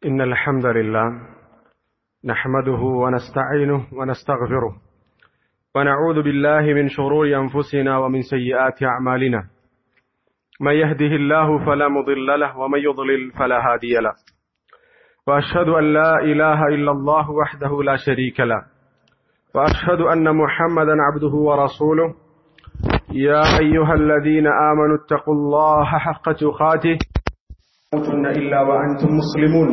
إن الحمد لله نحمده ونستعينه ونستغفره ونعوذ بالله من شرور أنفسنا ومن سيئات أعمالنا من يهده الله فلا مضل له ومن يضلل فلا هادي له وأشهد أن لا إله إلا الله وحده لا شريك له وأشهد أن محمدا عبده ورسوله يا أيها الذين آمنوا اتقوا الله حق تقاته تموتن إلا وأنتم مسلمون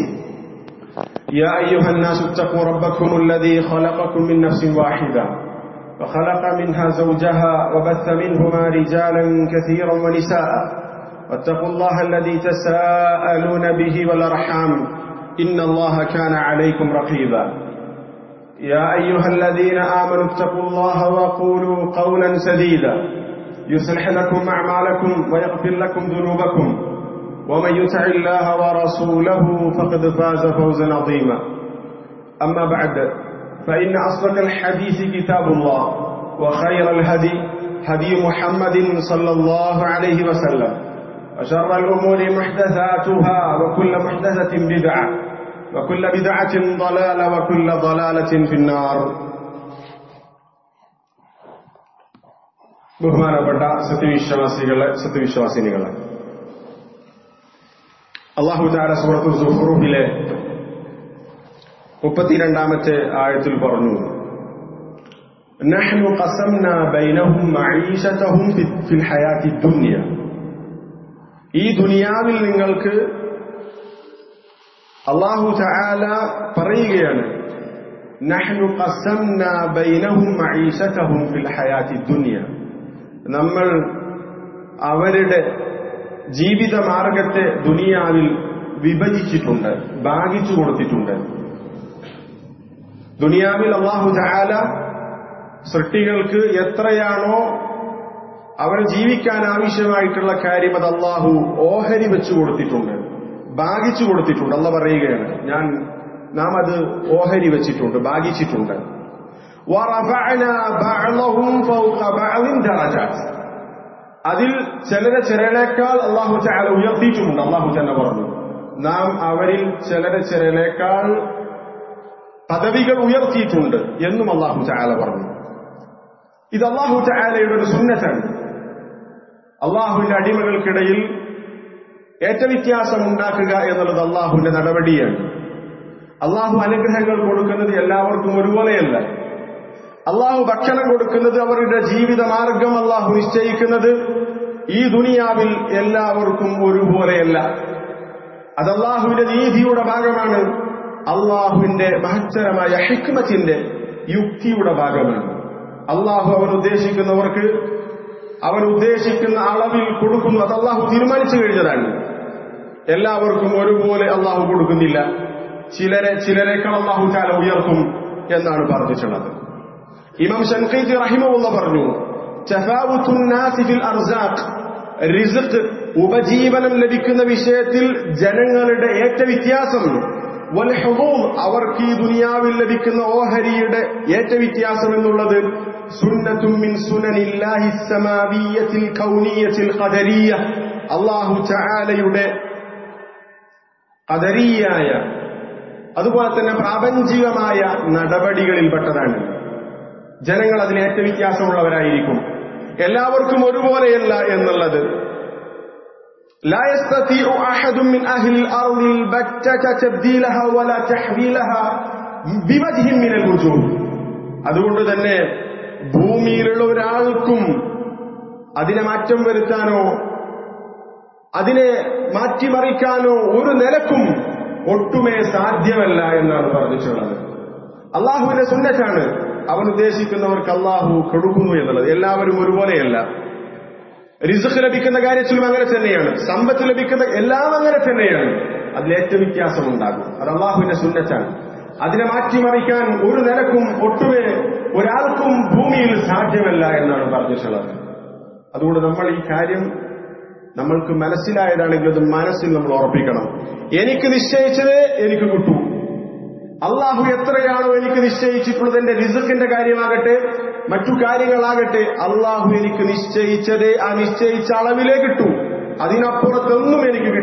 يا أيها الناس اتقوا ربكم الذي خلقكم من نفس واحدة وخلق منها زوجها وبث منهما رجالا كثيرا ونساء واتقوا الله الذي تساءلون به والأرحام إن الله كان عليكم رقيبا يا أيها الذين آمنوا اتقوا الله وقولوا قولا سديدا يصلح لكم أعمالكم ويغفر لكم ذنوبكم ومن يطع الله ورسوله فقد فاز فوزا عظيما أما بعد فإن أصدق الحديث كتاب الله وخير الهدي هدي محمد صلى الله عليه وسلم وشر الأمور محدثاتها وكل محدثة بدعة وكل بدعة ضلالة وكل ضلالة في النار ബഹുമാനപ്പെട്ട സത്യവിശ്വാസികളെ സത്യവിശ്വാസിനികളെ അള്ളാഹു താര സൂറത്തു സുഹ്റൂഹിലെ മുപ്പത്തിരണ്ടാമത്തെ ആഴത്തിൽ പറഞ്ഞു نحن قسمنا بينهم معيشتهم في الحياة الدنيا ഈ ദുനിയാവിൽ നിങ്ങൾക്ക് അള്ളാഹു തആല പറയുകയാണ് നഹ്നു ഖസംനാ ബൈനഹും മഈശതഹും ഫിൽ ഹയാത്തി ദുനിയ നമ്മൾ അവരുടെ ജീവിത മാർഗത്തെ ദുനിയാവിൽ വിഭജിച്ചിട്ടുണ്ട് ഭാഗിച്ചു കൊടുത്തിട്ടുണ്ട് ദുനിയാവിൽ അള്ളാഹു തആല സൃഷ്ടികൾക്ക് എത്രയാണോ അവർ ജീവിക്കാൻ ആവശ്യമായിട്ടുള്ള കാര്യം അത് അള്ളാഹു ഓഹരി വെച്ചു കൊടുത്തിട്ടുണ്ട് ഭാഗിച്ചു കൊടുത്തിട്ടുണ്ട് അല്ല പറയുകയാണ് ഞാൻ നാം അത് ഓഹരി വെച്ചിട്ടുണ്ട് ഭാഗിച്ചിട്ടുണ്ട് അതിൽ ചിലരെ ചിലരേക്കാൾ അള്ളാഹു ചാല ഉയർത്തിയിട്ടുമുണ്ട് അള്ളാഹു തന്നെ പറഞ്ഞു നാം അവരിൽ ചിലരെ ചിലരേക്കാൾ പദവികൾ ഉയർത്തിയിട്ടുണ്ട് എന്നും അള്ളാഹു ചാല പറഞ്ഞു ഇത് അള്ളാഹു ചാലയുടെ ഒരു സുന്നത്താണ് അള്ളാഹുവിന്റെ അടിമകൾക്കിടയിൽ ഏറ്റവ്യത്യാസം ഉണ്ടാക്കുക എന്നുള്ളത് അള്ളാഹുവിന്റെ നടപടിയാണ് അള്ളാഹു അനുഗ്രഹങ്ങൾ കൊടുക്കുന്നത് എല്ലാവർക്കും ഒരുപോലെയല്ല അള്ളാഹു ഭക്ഷണം കൊടുക്കുന്നത് അവരുടെ ജീവിത മാർഗം അള്ളാഹു നിശ്ചയിക്കുന്നത് ഈ ദുനിയാവിൽ എല്ലാവർക്കും ഒരുപോലെയല്ല അത് അള്ളാഹുവിന്റെ നീതിയുടെ ഭാഗമാണ് അള്ളാഹുവിന്റെ മഹത്തരമായ ഹിക്മത്തിന്റെ യുക്തിയുടെ ഭാഗമാണ് അള്ളാഹു അവൻ ഉദ്ദേശിക്കുന്നവർക്ക് അവൻ ഉദ്ദേശിക്കുന്ന അളവിൽ കൊടുക്കുന്നു അത് അള്ളാഹു തീരുമാനിച്ചു കഴിഞ്ഞതാണ് എല്ലാവർക്കും ഒരുപോലെ അള്ളാഹു കൊടുക്കുന്നില്ല ചിലരെ ചിലരെക്കാൾ അള്ളാഹു ചാല ഉയർത്തും എന്നാണ് പറഞ്ഞിട്ടുള്ളത് ഇമാം ഷൻഖീദ് റഹിമുള്ള പറഞ്ഞു റിസക് ഉപജീവനം ലഭിക്കുന്ന വിഷയത്തിൽ ജനങ്ങളുടെ ഏറ്റ വ്യത്യാസം അവർക്ക് ഈ ദുനിയാവിൽ ലഭിക്കുന്ന ഓഹരിയുടെ ഏറ്റ വ്യത്യാസം എന്നുള്ളത് സുന്നത്തും മിൻ സുനനില്ലാഹി സമാവിയത്തിൽ കൗനിയത്തിൽ ഖദരിയ അല്ലാഹു തആലയുടെ ഖദരിയായ അതുപോലെ തന്നെ പ്രാപഞ്ചികമായ നടപടികളിൽപ്പെട്ടതാണ് ജനങ്ങൾ അതിന് ഏറ്റ വ്യത്യാസമുള്ളവരായിരിക്കും എല്ലാവർക്കും ഒരുപോലെയല്ല എന്നുള്ളത് لا يستطيع أحد من أهل الأرض البتة تبديلها ولا تحويلها بوجه من الوجوه അതുകൊണ്ട് തന്നെ ഭൂമിയിലുള്ള ഒരാൾക്കും അതിനെ മാറ്റം വരുത്താനോ അതിനെ മാറ്റിമറിക്കാനോ ഒരു നിലക്കും ഒട്ടുമേ സാധ്യമല്ല എന്നാണ് പറഞ്ഞിട്ടുള്ളത് അള്ളാഹുവിന്റെ സുന്നറ്റാണ് അവൻ ഉദ്ദേശിക്കുന്നവർക്ക് അള്ളാഹു കൊടുക്കുന്നു എന്നുള്ളത് എല്ലാവരും ഒരുപോലെയല്ല റിസഖ് ലഭിക്കുന്ന കാര്യത്തിലും അങ്ങനെ തന്നെയാണ് സമ്പത്ത് ലഭിക്കുന്ന എല്ലാം അങ്ങനെ തന്നെയാണ് അതിലേറ്റ വ്യത്യാസം ഉണ്ടാകും അത് അള്ളാഹുവിന്റെ സുന്നറ്റാണ് അതിനെ മാറ്റിമറിക്കാൻ ഒരു നിലക്കും ഒട്ടുമേ ഒരാൾക്കും ഭൂമിയിൽ സാധ്യമല്ല എന്നാണ് പറഞ്ഞിട്ടുള്ളത് അതുകൊണ്ട് നമ്മൾ ഈ കാര്യം നമ്മൾക്ക് മനസ്സിലായതാണെങ്കിൽ അത് മനസ്സിൽ നമ്മൾ ഉറപ്പിക്കണം എനിക്ക് നിശ്ചയിച്ചതേ എനിക്ക് കിട്ടൂ അള്ളാഹു എത്രയാണോ എനിക്ക് നിശ്ചയിച്ചിട്ടുള്ളത് എന്റെ റിസക്കിന്റെ കാര്യമാകട്ടെ മറ്റു കാര്യങ്ങളാകട്ടെ അള്ളാഹു എനിക്ക് നിശ്ചയിച്ചതേ ആ നിശ്ചയിച്ച അളവിലേ കിട്ടൂ അതിനപ്പുറത്തൊന്നും എനിക്ക് കിട്ടി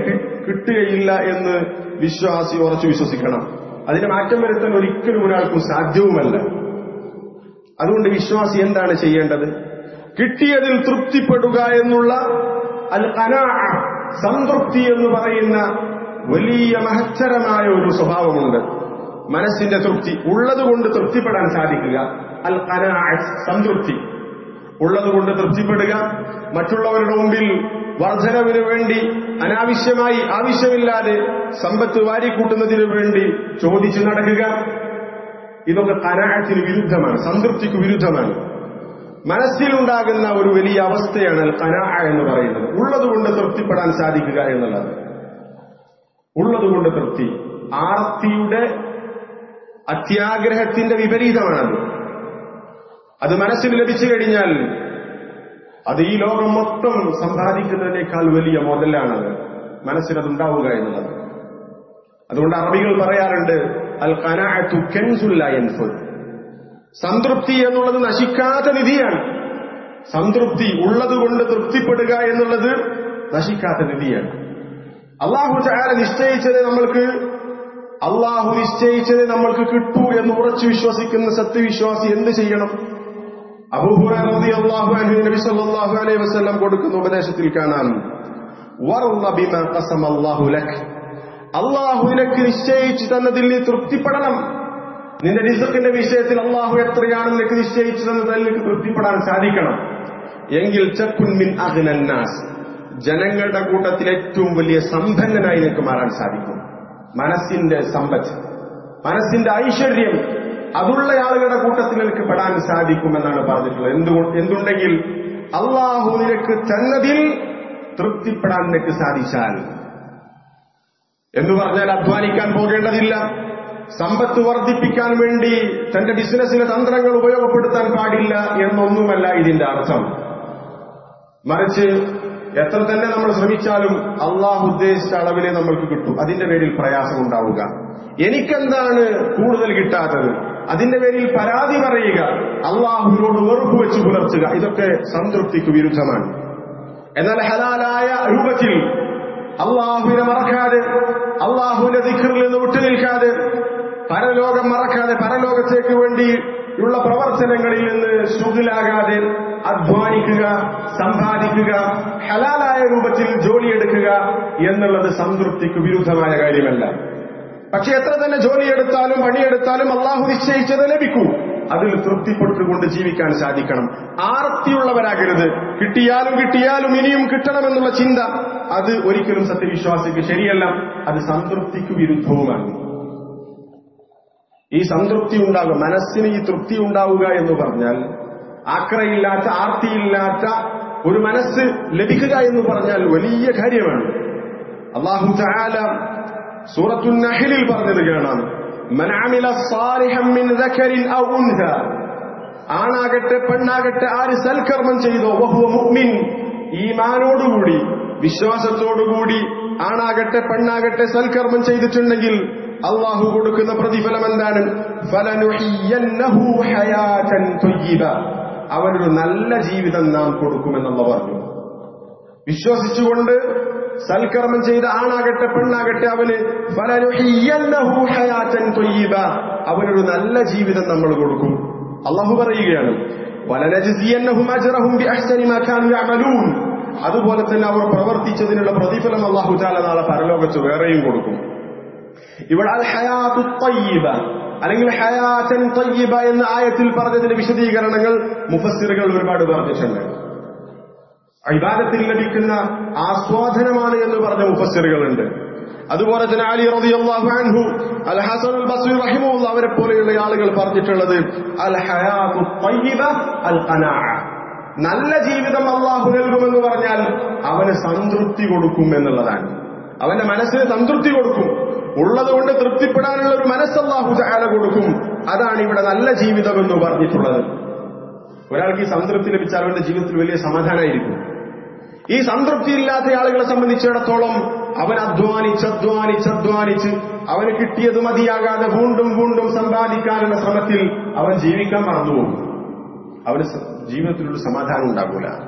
കിട്ടുകയില്ല എന്ന് വിശ്വാസി ഉറച്ചു വിശ്വസിക്കണം അതിന് മാറ്റം വരുത്താൻ ഒരിക്കലും ഒരാൾക്കും സാധ്യവുമല്ല അതുകൊണ്ട് വിശ്വാസി എന്താണ് ചെയ്യേണ്ടത് കിട്ടിയതിൽ തൃപ്തിപ്പെടുക എന്നുള്ള അൽ അനാ സംതൃപ്തി എന്ന് പറയുന്ന വലിയ മഹത്തരമായ ഒരു സ്വഭാവമുണ്ട് മനസ്സിന്റെ തൃപ്തി ഉള്ളതുകൊണ്ട് തൃപ്തിപ്പെടാൻ സാധിക്കുക അൽ അനാ സംതൃപ്തി ഉള്ളതുകൊണ്ട് തൃപ്തിപ്പെടുക മറ്റുള്ളവരുടെ മുമ്പിൽ വർധനവിന് വേണ്ടി അനാവശ്യമായി ആവശ്യമില്ലാതെ സമ്പത്ത് വാരിക്കൂട്ടുന്നതിനു വേണ്ടി ചോദിച്ചു നടക്കുക ഇതൊക്കെ കനാഹത്തിന് വിരുദ്ധമാണ് സംതൃപ്തിക്ക് വിരുദ്ധമാണ് മനസ്സിലുണ്ടാകുന്ന ഒരു വലിയ അവസ്ഥയാണ് കനാഹ എന്ന് പറയുന്നത് ഉള്ളതുകൊണ്ട് തൃപ്തിപ്പെടാൻ സാധിക്കുക എന്നുള്ളത് ഉള്ളതുകൊണ്ട് തൃപ്തി ആർത്തിയുടെ അത്യാഗ്രഹത്തിന്റെ വിപരീതമാണത് അത് മനസ്സിന് ലഭിച്ചു കഴിഞ്ഞാൽ അത് ഈ ലോകം മൊത്തം സമ്പാദിക്കുന്നതിനേക്കാൾ വലിയ മുതലാണത് മനസ്സിനതുണ്ടാവുക എന്നുള്ളത് അതുകൊണ്ട് അറബികൾ പറയാറുണ്ട് അൽ കനാഅത്തു കെൻസുല്ല എൻഫുൽ സംതൃപ്തി എന്നുള്ളത് നശിക്കാത്ത നിധിയാണ് സംതൃപ്തി ഉള്ളതുകൊണ്ട് തൃപ്തിപ്പെടുക എന്നുള്ളത് നശിക്കാത്ത നിധിയാണ് അള്ളാഹു ചാര നിശ്ചയിച്ചത് നമ്മൾക്ക് അള്ളാഹു നിശ്ചയിച്ചത് നമ്മൾക്ക് കിട്ടൂ എന്ന് ഉറച്ചു വിശ്വസിക്കുന്ന സത്യവിശ്വാസി എന്ത് ചെയ്യണം അബൂഹുറി അള്ളാഹു അലഹു നബി സല്ലല്ലാഹു അലൈഹി വസല്ലം കൊടുക്കുന്ന ഉപദേശത്തിൽ കാണാം വർള ബിമാ ഖസമ അല്ലാഹു ലക് അള്ളാഹു നിനക്ക് നിശ്ചയിച്ചു തന്നതിൽ നീ തൃപ്തിപ്പെടണം നിന്റെ റിസക്കിന്റെ വിഷയത്തിൽ അള്ളാഹു എത്രയാണ് നിനക്ക് നിശ്ചയിച്ചു തന്നതിൽ നിനക്ക് തൃപ്തിപ്പെടാൻ സാധിക്കണം എങ്കിൽ ചക്കുൻ മിൻ അഗ്നന്നാസ് ജനങ്ങളുടെ കൂട്ടത്തിൽ ഏറ്റവും വലിയ സമ്പന്നനായി നിനക്ക് മാറാൻ സാധിക്കും മനസ്സിന്റെ സമ്പത്ത് മനസ്സിന്റെ ഐശ്വര്യം അതുള്ള ആളുകളുടെ കൂട്ടത്തിൽ നിനക്ക് പെടാൻ സാധിക്കുമെന്നാണ് പറഞ്ഞിട്ടുള്ളത് എന്തുകൊണ്ട് എന്തുണ്ടെങ്കിൽ അള്ളാഹു നിനക്ക് തന്നതിൽ തൃപ്തിപ്പെടാൻ നിനക്ക് സാധിച്ചാൽ എന്ന് പറഞ്ഞാൽ അധ്വാനിക്കാൻ പോകേണ്ടതില്ല സമ്പത്ത് വർദ്ധിപ്പിക്കാൻ വേണ്ടി തന്റെ ബിസിനസ്സിലെ തന്ത്രങ്ങൾ ഉപയോഗപ്പെടുത്താൻ പാടില്ല എന്നൊന്നുമല്ല ഇതിന്റെ അർത്ഥം മറിച്ച് എത്ര തന്നെ നമ്മൾ ശ്രമിച്ചാലും അള്ളാഹു ഉദ്ദേശിച്ച അളവിലെ നമ്മൾക്ക് കിട്ടും അതിന്റെ പേരിൽ പ്രയാസം ഉണ്ടാവുക എനിക്കെന്താണ് കൂടുതൽ കിട്ടാത്തത് അതിന്റെ പേരിൽ പരാതി പറയുക അള്ളാഹുവിനോട് വെറുപ്പ് വെച്ച് പുലർത്തുക ഇതൊക്കെ സംതൃപ്തിക്ക് വിരുദ്ധമാണ് എന്നാൽ ഹലാലായ രൂപത്തിൽ അള്ളാഹുവിനെ മറക്കാതെ അള്ളാഹുവിന്റെ ദിഖറിൽ നിന്ന് വിട്ടുനിൽക്കാതെ പരലോകം മറക്കാതെ പരലോകത്തേക്ക് വേണ്ടിയുള്ള പ്രവർത്തനങ്ങളിൽ നിന്ന് ശുഗിലാകാതെ അധ്വാനിക്കുക സമ്പാദിക്കുക ഹലാലായ രൂപത്തിൽ ജോലിയെടുക്കുക എന്നുള്ളത് സംതൃപ്തിക്ക് വിരുദ്ധമായ കാര്യമല്ല പക്ഷെ എത്ര തന്നെ ജോലിയെടുത്താലും പണിയെടുത്താലും അള്ളാഹു നിശ്ചയിച്ചത് ലഭിക്കൂ അതിൽ തൃപ്തിപ്പെടുത്തുകൊണ്ട് ജീവിക്കാൻ സാധിക്കണം ആർത്തിയുള്ളവരാകരുത് കിട്ടിയാലും കിട്ടിയാലും ഇനിയും കിട്ടണമെന്നുള്ള ചിന്ത അത് ഒരിക്കലും സത്യവിശ്വാസിക്ക് ശരിയല്ല അത് സംതൃപ്തിക്ക് വിരുദ്ധവുമാണ് ഈ സംതൃപ്തി ഉണ്ടാകുക മനസ്സിന് ഈ തൃപ്തി ഉണ്ടാവുക എന്ന് പറഞ്ഞാൽ ആക്രയില്ലാത്ത ആർത്തിയില്ലാത്ത ഒരു മനസ്സ് ലഭിക്കുക എന്ന് പറഞ്ഞാൽ വലിയ കാര്യമാണ് അള്ളാഹു ചാല സൂറത്തു നഹലിൽ പറഞ്ഞത് കാണാം മനാമില സാലിഹം മിൻ ദക്കരിൻ ഔ ഉൻഹ ആണാകട്ടെ പെണ്ണാകട്ടെ ആര് സൽക്കർമ്മം ചെയ്തോ വഹുവ മുഅ്മിൻ ഈമാനോടുകൂടി വിശ്വാസത്തോടുകൂടി ആണാകട്ടെ പെണ്ണാകട്ടെ സൽക്കർമ്മം ചെയ്തിട്ടുണ്ടെങ്കിൽ അള്ളാഹു കൊടുക്കുന്ന പ്രതിഫലം എന്താണ് ഫലനുഹിയന്നഹു ഹയാതൻ ത്വയ്യിബ അവനൊരു നല്ല ജീവിതം നാം കൊടുക്കുമെന്നുള്ള പറഞ്ഞു വിശ്വസിച്ചുകൊണ്ട് സൽക്കർമ്മം ചെയ്ത ആണാകട്ടെ പെണ്ണാകട്ടെ അവന് ഫലനുഹിയന്നഹു ഹയാതൻ ത്വയ്യിബ അവനൊരു നല്ല ജീവിതം നമ്മൾ കൊടുക്കും അള്ളാഹു പറയുകയാണ് വലനജിസിയന്നഹും അജ്റഹും ബിഅഹ്സനി മാ കാനൂ യഅമലൂൻ അതുപോലെ തന്നെ അവർ പ്രവർത്തിച്ചതിനുള്ള പ്രതിഫലം അള്ളാഹു താല നാളെ പരലോകത്ത് വേറെയും കൊടുക്കും ഇവിടെ അൽ ഹയാത്തു തയ്യിബ അല്ലെങ്കിൽ ഹയാത്തൻ തയ്യിബ എന്ന ആയത്തിൽ പറഞ്ഞതിന്റെ വിശദീകരണങ്ങൾ മുഫസ്സിറുകൾ ഒരുപാട് പറഞ്ഞിട്ടുണ്ട് ഇബാദത്തിൽ ലഭിക്കുന്ന ആസ്വാദനമാണ് എന്ന് പറഞ്ഞ മുഫസ്സിറുകളുണ്ട് അതുപോലെ തന്നെ അലി റളിയല്ലാഹു അൻഹു അൽ ഹസൻ അൽ ബസ്രി റഹിമഹുല്ലാ അവരെ പോലെയുള്ള ആളുകൾ പറഞ്ഞിട്ടുള്ളത് അൽ ഹയാത്തു തയ്യിബ അൽ ഖനാഅ നല്ല ജീവിതം അള്ളാഹു നൽകുമെന്ന് പറഞ്ഞാൽ അവന് സംതൃപ്തി കൊടുക്കും എന്നുള്ളതാണ് അവന്റെ മനസ്സിന് സംതൃപ്തി കൊടുക്കും ഉള്ളതുകൊണ്ട് തൃപ്തിപ്പെടാനുള്ള ഒരു മനസ്സല്ലാഹു ചാല കൊടുക്കും അതാണ് ഇവിടെ നല്ല ജീവിതം എന്ന് പറഞ്ഞിട്ടുള്ളത് ഒരാൾക്ക് ഈ സംതൃപ്തി ലഭിച്ചാൽ അവന്റെ ജീവിതത്തിൽ വലിയ സമാധാനമായിരിക്കും ഈ സംതൃപ്തി ഇല്ലാത്ത ആളുകളെ സംബന്ധിച്ചിടത്തോളം അവൻ അധ്വാനിച്ച് അധ്വാനിച്ച് അധ്വാനിച്ച് അവന് കിട്ടിയത് മതിയാകാതെ വീണ്ടും വീണ്ടും സമ്പാദിക്കാനുള്ള ശ്രമത്തിൽ അവൻ ജീവിക്കാൻ മറന്നുപോകും അവന് ജീവിതത്തിലൊരു സമാധാനം ഉണ്ടാകൂല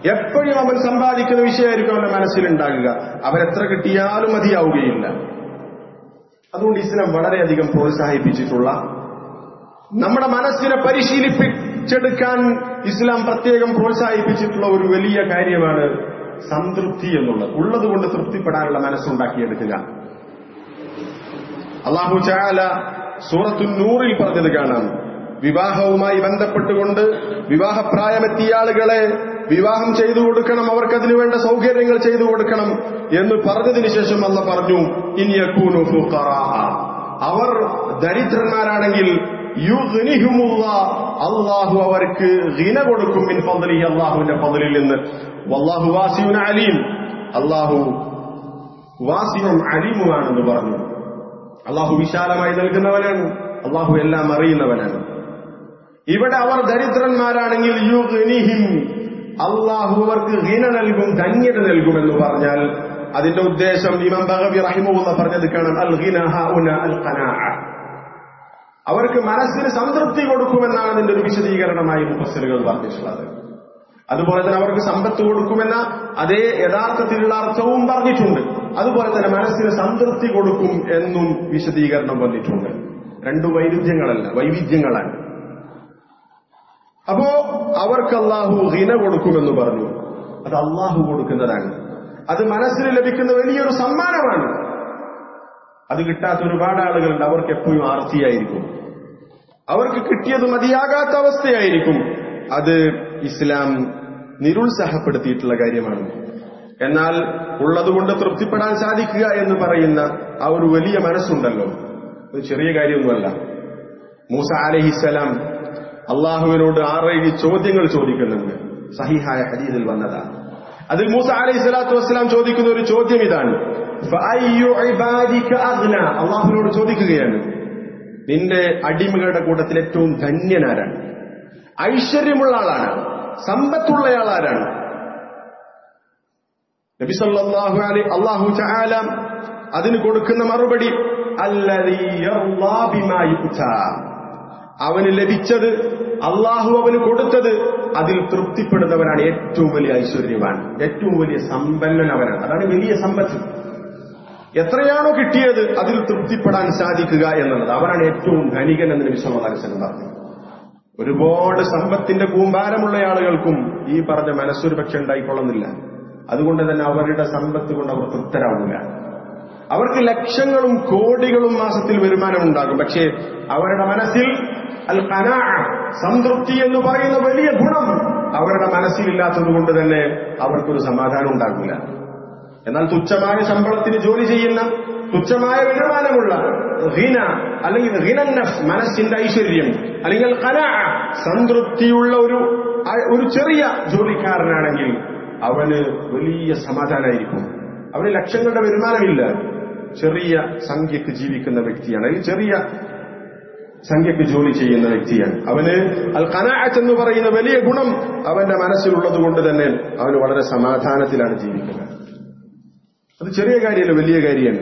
എപ്പോഴും അവൻ സമ്പാദിക്കുന്ന വിഷയമായിരിക്കും അവന്റെ മനസ്സിലുണ്ടാകുക അവൻ എത്ര കിട്ടിയാലും മതിയാവുകയില്ല അതുകൊണ്ട് ഇസ്ലാം വളരെയധികം പ്രോത്സാഹിപ്പിച്ചിട്ടുള്ള നമ്മുടെ മനസ്സിനെ പരിശീലിപ്പിച്ചെടുക്കാൻ ഇസ്ലാം പ്രത്യേകം പ്രോത്സാഹിപ്പിച്ചിട്ടുള്ള ഒരു വലിയ കാര്യമാണ് സംതൃപ്തി എന്നുള്ളത് ഉള്ളത് കൊണ്ട് തൃപ്തിപ്പെടാനുള്ള മനസ്സുണ്ടാക്കിയെടുക്കുക അള്ളാഹു ചാല സൂറത്തു നൂറിൽ പറഞ്ഞത് കാണാം വിവാഹവുമായി ബന്ധപ്പെട്ടുകൊണ്ട് വിവാഹപ്രായമെത്തിയ ആളുകളെ വിവാഹം ചെയ്തു കൊടുക്കണം അവർക്ക് അതിനു വേണ്ട സൗകര്യങ്ങൾ ചെയ്തു കൊടുക്കണം എന്ന് പറഞ്ഞതിന് ശേഷം അല്ല പറഞ്ഞു ഇനിയക്കൂനു അവർ ദരിദ്രന്മാരാണെങ്കിൽ അള്ളാഹു അവർക്ക് ഹിന കൊടുക്കും മിൻ ഫضലിഹി അള്ളാഹുവിന്റെ ഫضലിൽ നിന്ന് വല്ലാഹു വാസിയുൻ അലീം അള്ളാഹു വാസിയും അലീമുമാണെന്ന് പറഞ്ഞു അള്ളാഹു വിശാലമായി നൽകുന്നവനാണ് അള്ളാഹു എല്ലാം അറിയുന്നവനാണ് ഇവിടെ അവർ ദരിദ്രന്മാരാണെങ്കിൽ യുഗ്നിഹിം അള്ളാഹു അവർക്ക് ഹിന നൽകും ധന്യത നൽകുമെന്ന് പറഞ്ഞാൽ അതിന്റെ ഉദ്ദേശം ഇമാം ബഹബി റഹിമുള്ള പറഞ്ഞത് കാണാം അൽ ഹിന ഹഉന അൽ ഖനാഅ അവർക്ക് മനസ്സിന് സംതൃപ്തി കൊടുക്കുമെന്നാണ് അതിന്റെ ഒരു വിശദീകരണമായി മുഫസ്സിലുകൾ പറഞ്ഞിട്ടുള്ളത് അതുപോലെ തന്നെ അവർക്ക് സമ്പത്ത് കൊടുക്കുമെന്ന അതേ യഥാർത്ഥത്തിലുള്ള അർത്ഥവും പറഞ്ഞിട്ടുണ്ട് അതുപോലെ തന്നെ മനസ്സിന് സംതൃപ്തി കൊടുക്കും എന്നും വിശദീകരണം വന്നിട്ടുണ്ട് രണ്ടു വൈരുദ്ധ്യങ്ങളല്ല വൈവിധ്യങ്ങളാണ് അപ്പോ അവർക്ക് അള്ളാഹു ഹിന കൊടുക്കുമെന്ന് പറഞ്ഞു അത് അള്ളാഹു കൊടുക്കുന്നതാണ് അത് മനസ്സിന് ലഭിക്കുന്ന വലിയൊരു സമ്മാനമാണ് അത് കിട്ടാത്ത ഒരുപാട് ആളുകളുണ്ട് അവർക്ക് എപ്പോഴും ആർത്തിയായിരിക്കും അവർക്ക് കിട്ടിയത് മതിയാകാത്ത അവസ്ഥയായിരിക്കും അത് ഇസ്ലാം നിരുത്സാഹപ്പെടുത്തിയിട്ടുള്ള കാര്യമാണ് എന്നാൽ ഉള്ളതുകൊണ്ട് തൃപ്തിപ്പെടാൻ സാധിക്കുക എന്ന് പറയുന്ന ആ ഒരു വലിയ മനസ്സുണ്ടല്ലോ അത് ചെറിയ കാര്യമൊന്നുമല്ല മൂസ അലഹിസലാം അള്ളാഹുവിനോട് ആറേഴ് ചോദ്യങ്ങൾ ചോദിക്കുന്നുണ്ട് സഹിഹായ ഹദീദിൽ വന്നതാണ് അതിൽ മൂസ അലൈഹി സ്വലാത്തു വസ്സലാം ചോദിക്കുന്ന ഒരു ചോദ്യം ഇതാണ് അള്ളാഹുവിനോട് ചോദിക്കുകയാണ് നിന്റെ അടിമകളുടെ കൂട്ടത്തിൽ ഏറ്റവും ധന്യനാരാണ് ഐശ്വര്യമുള്ള ആളാണ് സമ്പത്തുള്ളയാളാരാണ് നബി സല്ലല്ലാഹു അലൈഹി അല്ലാഹു തആല അതിന് കൊടുക്കുന്ന മറുപടി അല്ലദീ യർളാ ബിമാ യുക്താ അവന് ലഭിച്ചത് അള്ളാഹു അവന് കൊടുത്തത് അതിൽ തൃപ്തിപ്പെടുന്നവനാണ് ഏറ്റവും വലിയ ഐശ്വര്യവാൻ ഏറ്റവും വലിയ സമ്പന്നൻ അവനാണ് അതാണ് വലിയ സമ്പത്ത് എത്രയാണോ കിട്ടിയത് അതിൽ തൃപ്തിപ്പെടാൻ സാധിക്കുക എന്നുള്ളത് അവനാണ് ഏറ്റവും ധനികൻ എന്ന് നബി സല്ലല്ലാഹു അലൈഹി വസല്ലം പറഞ്ഞു ഒരുപാട് സമ്പത്തിന്റെ കൂമ്പാരമുള്ള ആളുകൾക്കും ഈ പറഞ്ഞ മനസ്സൊരു പക്ഷെ ഉണ്ടായിക്കൊള്ളുന്നില്ല അതുകൊണ്ട് തന്നെ അവരുടെ സമ്പത്ത് കൊണ്ട് അവർ തൃപ്തരാവില്ല അവർക്ക് ലക്ഷങ്ങളും കോടികളും മാസത്തിൽ വരുമാനം ഉണ്ടാകും പക്ഷേ അവരുടെ മനസ്സിൽ അൽ കനാ സംതൃപ്തി എന്ന് പറയുന്ന വലിയ ഗുണം അവരുടെ മനസ്സിലില്ലാത്തത് കൊണ്ട് തന്നെ അവർക്കൊരു സമാധാനം ഉണ്ടാകില്ല എന്നാൽ തുച്ഛമായ ശമ്പളത്തിന് ജോലി ചെയ്യുന്ന തുച്ഛമായ വരുമാനമുള്ള ഹീന അല്ലെങ്കിൽ ഹിനന്നഫ് മനസ്സിന്റെ ഐശ്വര്യം അല്ലെങ്കിൽ കന സംതൃപ്തിയുള്ള ഒരു ഒരു ചെറിയ ജോലിക്കാരനാണെങ്കിൽ അവന് വലിയ സമാധാനമായിരിക്കും അവന് ലക്ഷങ്ങളുടെ വരുമാനമില്ല ചെറിയ സംഖ്യക്ക് ജീവിക്കുന്ന വ്യക്തിയാണ് അല്ലെങ്കിൽ ചെറിയ സംഖ്യക്ക് ജോലി ചെയ്യുന്ന വ്യക്തിയാണ് അവന് അൽ കനാഅത്ത് എന്ന് പറയുന്ന വലിയ ഗുണം അവന്റെ മനസ്സിലുള്ളത് കൊണ്ട് തന്നെ അവന് വളരെ സമാധാനത്തിലാണ് ജീവിക്കുന്നത് അത് ചെറിയ കാര്യമല്ല വലിയ കാര്യമാണ്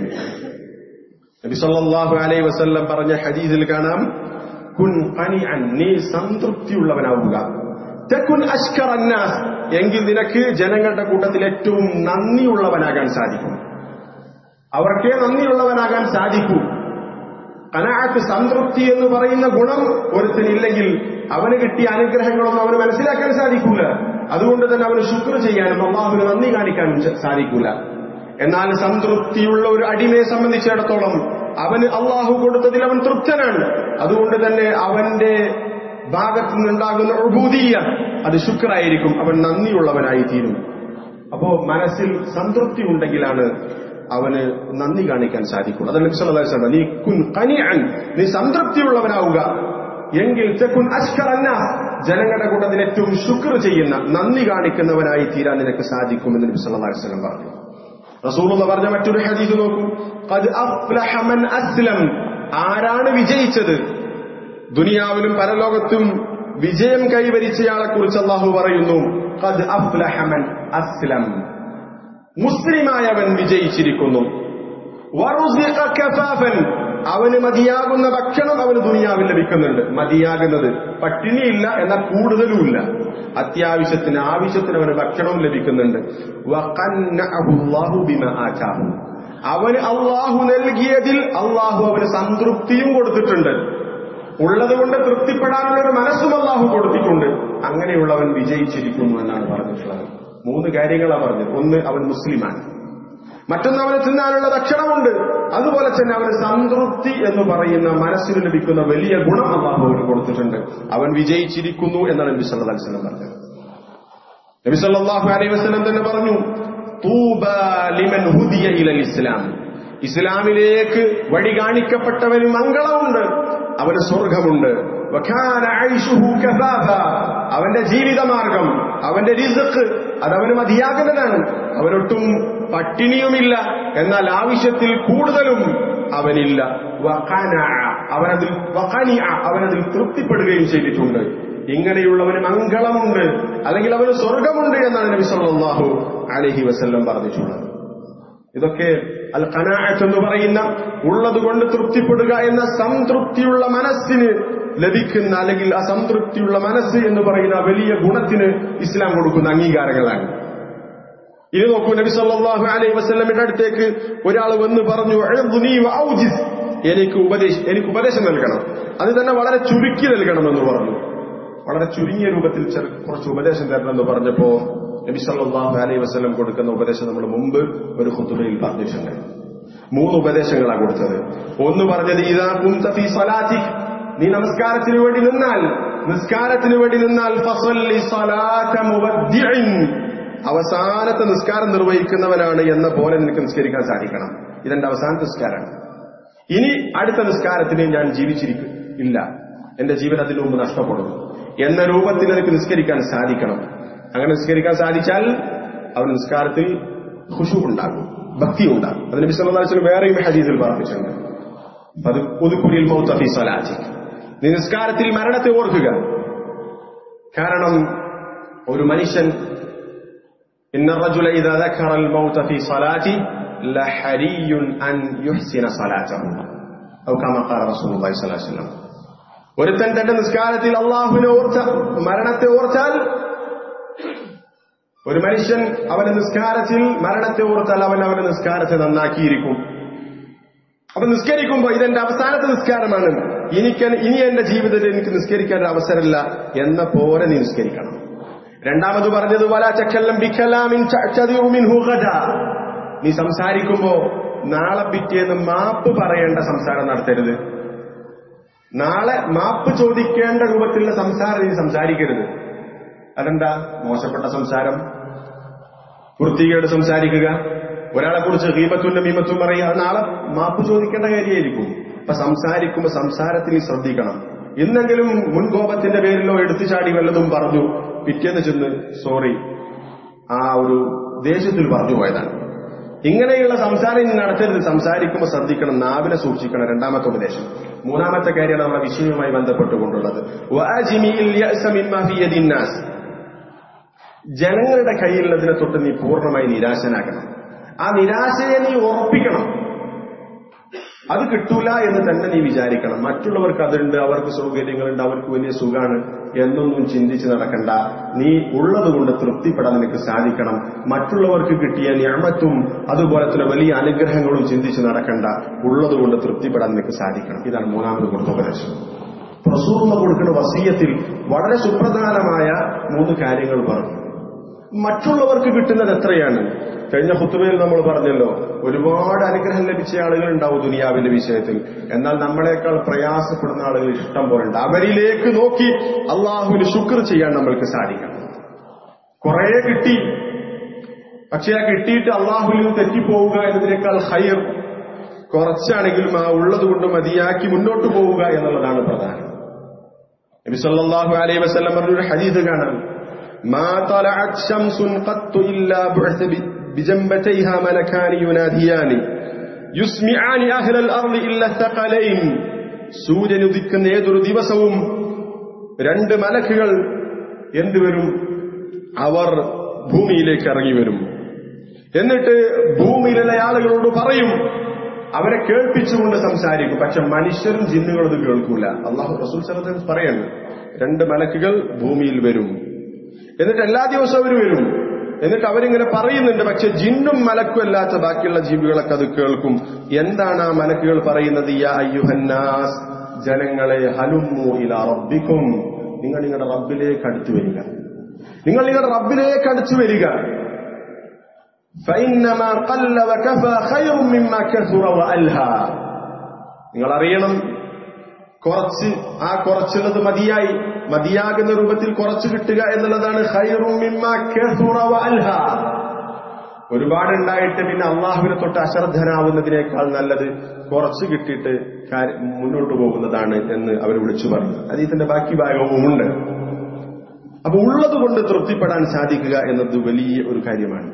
നബി സല്ലല്ലാഹു അലൈഹി വസല്ലം പറഞ്ഞ ഹദീസിൽ കാണാം കുൻ ഖനിഅൻ നീ സംതൃപ്തിയുള്ളവനാവുക തെക്കുൻ അഷ്കർ അന്നാസ് എങ്കിൽ നിനക്ക് ജനങ്ങളുടെ കൂട്ടത്തിൽ ഏറ്റവും നന്ദിയുള്ളവനാകാൻ സാധിക്കും അവർക്കേ നന്ദിയുള്ളവനാകാൻ സാധിക്കൂ കനാക്ക് സംതൃപ്തി എന്ന് പറയുന്ന ഗുണം ഒരുത്തിനില്ലെങ്കിൽ അവന് കിട്ടിയ അനുഗ്രഹങ്ങളൊന്നും അവന് മനസ്സിലാക്കാൻ സാധിക്കൂല അതുകൊണ്ട് തന്നെ അവന് ശുക്ർ ചെയ്യാനും അള്ളാഹുവിന് നന്ദി കാണിക്കാനും സാധിക്കൂല എന്നാൽ സംതൃപ്തിയുള്ള ഒരു അടിമയെ സംബന്ധിച്ചിടത്തോളം അവന് അള്ളാഹു കൊടുത്തതിൽ അവൻ തൃപ്തനാണ് അതുകൊണ്ട് തന്നെ അവന്റെ ഭാഗത്തു നിന്നുണ്ടാകുന്ന ഉഭൂതീയ അത് ശുക്രായിരിക്കും അവൻ നന്ദിയുള്ളവനായി തീരും അപ്പോ മനസ്സിൽ സംതൃപ്തി ഉണ്ടെങ്കിലാണ് അവന് നന്ദി കാണിക്കാൻ സാധിക്കും അതല്ല വിശ്വനാഥ നീ കുൻ കനിയൻ നീ സംതൃപ്തിയുള്ളവനാവുക എങ്കിൽ തെക്കുൻ അഷ്കർ അന്ന ജനങ്ങളുടെ കൂട്ടത്തിൽ ഏറ്റവും ശുക്ർ ചെയ്യുന്ന നന്ദി കാണിക്കുന്നവനായി തീരാൻ നിനക്ക് സാധിക്കുമെന്ന് നബി സല്ലല്ലാഹു അലൈഹി വസല്ലം പറഞ്ഞു റസൂലുള്ള പറഞ്ഞ മറ്റൊരു ഹദീസ് നോക്കൂ ഖദ് അഫ്ലഹ മൻ അസ്ലം ആരാണ് വിജയിച്ചത് ദുനിയാവിലും പരലോകത്തും വിജയം കൈവരിച്ചയാളെ കുറിച്ച് അള്ളാഹു പറയുന്നു ഖദ് അഫ്ലഹ മൻ അസ്ലം മുസ്ലിമായവൻ വിജയിച്ചിരിക്കുന്നു വറുസിഖ കഫാഫൻ അവന് മതിയാകുന്ന ഭക്ഷണം അവന് ദുനിയാവിൽ ലഭിക്കുന്നുണ്ട് മതിയാകുന്നത് പട്ടിണിയില്ല എന്നാൽ കൂടുതലുമില്ല അത്യാവശ്യത്തിന് ആവശ്യത്തിന് അവന് ഭക്ഷണവും ലഭിക്കുന്നുണ്ട് വഖന്നഅഹു അല്ലാഹു ബിമാ ആതാഹു. അവന് അള്ളാഹു നൽകിയതിൽ അള്ളാഹു അവന് സംതൃപ്തിയും കൊടുത്തിട്ടുണ്ട് ഉള്ളത് കൊണ്ട് തൃപ്തിപ്പെടാനുള്ള ഒരു മനസ്സും അള്ളാഹു കൊടുത്തിട്ടുണ്ട് അങ്ങനെയുള്ളവൻ വിജയിച്ചിരിക്കുന്നു എന്നാണ് പറഞ്ഞിട്ടുള്ളത് മൂന്ന് കാര്യങ്ങളാണ് പറഞ്ഞത് ഒന്ന് അവൻ മുസ്ലിമാണ് മറ്റൊന്ന് അവന് തിന്നാനുള്ള ഭക്ഷണമുണ്ട് അതുപോലെ തന്നെ അവന് സംതൃപ്തി എന്ന് പറയുന്ന മനസ്സിന് ലഭിക്കുന്ന വലിയ ഗുണം അള്ളാഹു അവന് കൊടുത്തിട്ടുണ്ട് അവൻ വിജയിച്ചിരിക്കുന്നു എന്നാണ് നബി സല്ലല്ലാഹു അലൈഹി വസല്ലം പറഞ്ഞത് നബി സല്ലല്ലാഹു അലൈഹി വസല്ലം തന്നെ പറഞ്ഞു തൂബ ലിമൻ ഹുദിയ ഇലൽ ഇസ്ലാം ഇസ്ലാമിലേക്ക് വഴി കാണിക്കപ്പെട്ടവന് മംഗളമുണ്ട് അവന് സ്വർഗമുണ്ട് വഖാന ഐഷുഹു കഫാഫ. അവന്റെ ജീവിതമാർഗം അവന്റെ റിസ്ക് അതവന് മതിയാകുന്നതാണ് അവനൊട്ടും പട്ടിണിയുമില്ല എന്നാൽ ആവശ്യത്തിൽ കൂടുതലും അവനില്ല വഖനഅ. അവനതിൽ വഖനിഅ. അവനതിൽ തൃപ്തിപ്പെടുകയും ചെയ്തിട്ടുണ്ട് ഇങ്ങനെയുള്ളവന് മംഗളമുണ്ട് അല്ലെങ്കിൽ അവന് സ്വർഗമുണ്ട് എന്നാണ് നബി സല്ലല്ലാഹു അലൈഹി വസല്ലം പറഞ്ഞിട്ടുള്ളത് ഇതൊക്കെ അൽ ഖനാഅത്ത് എന്ന് പറയുന്ന ഉള്ളതുകൊണ്ട് തൃപ്തിപ്പെടുക എന്ന സംതൃപ്തിയുള്ള മനസ്സിന് ലഭിക്കുന്ന അല്ലെങ്കിൽ ആ സംതൃപ്തിയുള്ള മനസ്സ് എന്ന് പറയുന്ന വലിയ ഗുണത്തിന് ഇസ്ലാം കൊടുക്കുന്ന അംഗീകാരങ്ങളാണ് ഇത് നോക്കൂ നബി സല്ലല്ലാഹു അലൈഹി വസല്ലമിന്റെ അടുത്തേക്ക് ഒരാൾ വന്ന് പറഞ്ഞു "ഉഅ്ദുനീ വഔജിസ്." എനിക്ക് ഉപദേശം എനിക്ക് ഉപദേശം നൽകണം അത് തന്നെ വളരെ ചുരുക്കി നൽകണമെന്ന് പറഞ്ഞു വളരെ ചുരുങ്ങിയ രൂപത്തിൽ ചെറു- കുറച്ച് ഉപദേശം തരണമെന്ന് പറഞ്ഞപ്പോ നബി സല്ലല്ലാഹു അലൈഹി വസല്ലം കൊടുക്കുന്ന ഉപദേശം നമ്മൾ മുമ്പ് ഒരു ഖുതുബയിൽ പറഞ്ഞിട്ടുണ്ട് മൂന്ന് ഉപദേശങ്ങളാണ് കൊടുത്തത് ഒന്ന് പറഞ്ഞത് ഇതാ കുന്ത ഫീ സലാത്തിക് നീ നമസ്കാരത്തിന് വേണ്ടി നിന്നാൽ നിസ്കാരത്തിന് വേണ്ടി നിന്നാൽ ഫസല്ലി സലാത്ത മുവദ്ദിഇൻ അവസാനത്തെ നിസ്കാരം നിർവഹിക്കുന്നവനാണ് എന്ന പോലെ നിനക്ക് നിസ്കരിക്കാൻ സാധിക്കണം ഇതെന്റെ അവസാനത്തെ നിസ്കാരമാണ് ഇനി അടുത്ത നിസ്കാരത്തിന് ഞാൻ ജീവിച്ചിരിക്കും ഇല്ല എന്റെ ജീവൻ അതിനു മുമ്പ് നഷ്ടപ്പെടും എന്ന രൂപത്തിൽ എനിക്ക് നിസ്കരിക്കാൻ സാധിക്കണം അങ്ങനെ നിസ്കരിക്കാൻ സാധിച്ചാൽ അവൻ നിസ്കാരത്തിൽ ഖുശു ഉണ്ടാകും ഭക്തി ഉണ്ടാകും അതിന് വിശ്വനാഥൻ വേറെയും ഹദീസിൽ പറഞ്ഞിട്ടുണ്ട് അത് ഉദുക്കുരിൽ മൗത്ത ഫീ സലാത്തിക് നീ നിസ്കാരത്തിൽ മരണത്തെ ഓർക്കുക കാരണം ഒരു മനുഷ്യൻ إن الرجل إذا ذكر الموت في صلاته لحري أن يحسن صلاته أو كما قال رسول الله صلى الله عليه وسلم ഒരുത്തൻ തന്റെ നിസ്കാരത്തിൽ അള്ളാഹുവിനെ ഓർത്ത മരണത്തെ ഓർത്താൽ ഒരു മനുഷ്യൻ അവന്റെ നിസ്കാരത്തിൽ മരണത്തെ ഓർത്താൽ അവൻ അവന്റെ നിസ്കാരത്തെ നന്നാക്കിയിരിക്കും അപ്പൊ നിസ്കരിക്കുമ്പോ ഇതെന്റെ അവസാനത്തെ നിസ്കാരമാണ് എനിക്ക് ഇനി എന്റെ ജീവിതത്തിൽ എനിക്ക് നിസ്കരിക്കാൻ ഒരു അവസരമില്ല എന്ന പോലെ നീ നിസ്കരിക്കണം രണ്ടാമത് പറഞ്ഞത് വല ചക്കല്ലം ബിക്കലാമിൻ ചഅ്തദിഉ മിൻഹു ഗദാ. നീ സംസാരിക്കുമ്പോ നാളെ പിറ്റേന്ന് മാപ്പ് പറയേണ്ട സംസാരം നടത്തരുത് നാളെ മാപ്പ് ചോദിക്കേണ്ട രൂപത്തിലുള്ള സംസാരം നീ സംസാരിക്കരുത് അതെന്താ മോശപ്പെട്ട സംസാരം വൃത്തികേട് സംസാരിക്കുക ഒരാളെ കുറിച്ച് ഹീമത്തും മീമത്തും പറയുക അത് നാളെ മാപ്പ് ചോദിക്കേണ്ട കാര്യമായിരിക്കും അപ്പൊ സംസാരിക്കുമ്പോ സംസാരത്തിൽ നീ ശ്രദ്ധിക്കണം ഇന്നെങ്കിലും മുൻകോപത്തിന്റെ പേരിലോ എടുത്തുചാടി വല്ലതും പറഞ്ഞു പിറ്റേന്ന് ചെന്ന് സോറി ആ ഒരു ദേഷ്യത്തിൽ പറഞ്ഞു പോയതാണ് ഇങ്ങനെയുള്ള സംസാരം ഇനി നടത്തരുത് സംസാരിക്കുമ്പോൾ ശ്രദ്ധിക്കണം നാവിനെ സൂക്ഷിക്കണം രണ്ടാമത്തെ ഉപദേശം മൂന്നാമത്തെ കാര്യമാണ് നമ്മുടെ വിഷയവുമായി ബന്ധപ്പെട്ടുകൊണ്ടുള്ളത് വഅജ്മിഇൽ യഅസ മിമ്മാ ഫീ യദിൻ നാസ്. ജനങ്ങളുടെ കയ്യിലുള്ളതിനെ തൊട്ട് നീ പൂർണ്ണമായി നിരാശനാക്കണം ആ നിരാശയെ നീ ഉറപ്പിക്കണം അത് കിട്ടൂല എന്ന് തന്നെ നീ വിചാരിക്കണം മറ്റുള്ളവർക്ക് അതുണ്ട് അവർക്ക് സൗകര്യങ്ങളുണ്ട് അവർക്ക് വലിയ സുഖാണ് എന്നൊന്നും ചിന്തിച്ച് നടക്കണ്ട നീ ഉള്ളത് കൊണ്ട് തൃപ്തിപ്പെടാൻ നിനക്ക് സാധിക്കണം മറ്റുള്ളവർക്ക് കിട്ടിയ ഞാമത്തും അതുപോലെ തന്നെ വലിയ അനുഗ്രഹങ്ങളും ചിന്തിച്ച് നടക്കണ്ട ഉള്ളത് കൊണ്ട് തൃപ്തിപ്പെടാൻ നിനക്ക് സാധിക്കണം ഇതാണ് മൂന്നാമത് കൊടുത്ത ഉപദേശം പ്രസൂർമ്മ കൊടുക്കുന്ന വസീയത്തിൽ വളരെ സുപ്രധാനമായ മൂന്ന് കാര്യങ്ങൾ പറഞ്ഞു മറ്റുള്ളവർക്ക് കിട്ടുന്നത് എത്രയാണ് കഴിഞ്ഞ ഹുത്തുബയിൽ നമ്മൾ പറഞ്ഞല്ലോ ഒരുപാട് അനുഗ്രഹം ലഭിച്ച ആളുകൾ ഉണ്ടാവും ദുനിയാവിന്റെ വിഷയത്തിൽ എന്നാൽ നമ്മളെക്കാൾ പ്രയാസപ്പെടുന്ന ആളുകൾ ഇഷ്ടം പോലെ ഉണ്ട് അവരിലേക്ക് നോക്കി അള്ളാഹുവിന് ശുക്ർ ചെയ്യാൻ നമ്മൾക്ക് സാധിക്കണം കുറെ കിട്ടി പക്ഷെ ആ കിട്ടിയിട്ട് അള്ളാഹുവിൽ നിന്ന് തെറ്റിപ്പോവുക എന്നതിനേക്കാൾ ഹയർ കുറച്ചാണെങ്കിലും ആ ഉള്ളത് കൊണ്ട് മതിയാക്കി മുന്നോട്ട് പോവുക എന്നുള്ളതാണ് പ്രധാനം നബി സല്ലല്ലാഹു അലൈഹി വസല്ലം പറഞ്ഞൊരു ഹദീസ് കാണാം ما طلعت شمس قط إلا بعث بجنبتيها ملكان يناديان يسمعان أهل الأرض إلا الثقلين സൂര്യൻ ഉദിക്കുന്ന ഏതൊരു ദിവസവും രണ്ട് മലക്കുകൾ എന്തുവരും അവർ ഭൂമിയിലേക്ക് ഇറങ്ങി വരും എന്നിട്ട് ഭൂമിയിലുള്ള ആളുകളോട് പറയും അവരെ കേൾപ്പിച്ചുകൊണ്ട് സംസാരിക്കും പക്ഷെ മനുഷ്യരും ജിന്നുകളും ഇത് കേൾക്കൂല അള്ളാഹു റസൂൽ സലത്ത് പറയുന്നു രണ്ട് മലക്കുകൾ ഭൂമിയിൽ വരും എന്നിട്ട് എല്ലാ ദിവസവും അവർ വരും എന്നിട്ട് അവരിങ്ങനെ പറയുന്നുണ്ട് പക്ഷെ ജിന്നും മലക്കും അല്ലാത്ത ബാക്കിയുള്ള ജീവികളൊക്കെ അത് കേൾക്കും എന്താണ് ആ മലക്കുകൾ പറയുന്നത് യാ അയ്യുഹന്നാസ് ജനങ്ങളെ ഹലുമു ഇല റബ്ബിക്കും നിങ്ങൾ നിങ്ങളുടെ റബ്ബിലേക്ക് അടുത്തു വരിക നിങ്ങൾ നിങ്ങളുടെ റബ്ബിലേക്ക് അടുത്തു വരിക فإنما قل وكفى خير مما كثر وألهى നിങ്ങൾ അറിയണം കുറച്ച് ആ കുറച്ചുള്ളത് മതിയായി മതിയാകുന്ന രൂപത്തിൽ കുറച്ച് കിട്ടുക എന്നുള്ളതാണ് ഖൈറും മിമ്മ കസുറ വഅൽഹ ഒരുപാടുണ്ടായിട്ട് പിന്നെ അള്ളാഹുവിനെ തൊട്ട് അശ്രദ്ധനാവുന്നതിനേക്കാൾ നല്ലത് കുറച്ച് കിട്ടിയിട്ട് കാര്യം മുന്നോട്ട് പോകുന്നതാണ് എന്ന് അവർ വിളിച്ചു പറഞ്ഞു അതീതിന്റെ ബാക്കി ഭാഗവുമുണ്ട് അപ്പൊ ഉള്ളത് കൊണ്ട് തൃപ്തിപ്പെടാൻ സാധിക്കുക എന്നത് വലിയ ഒരു കാര്യമാണ്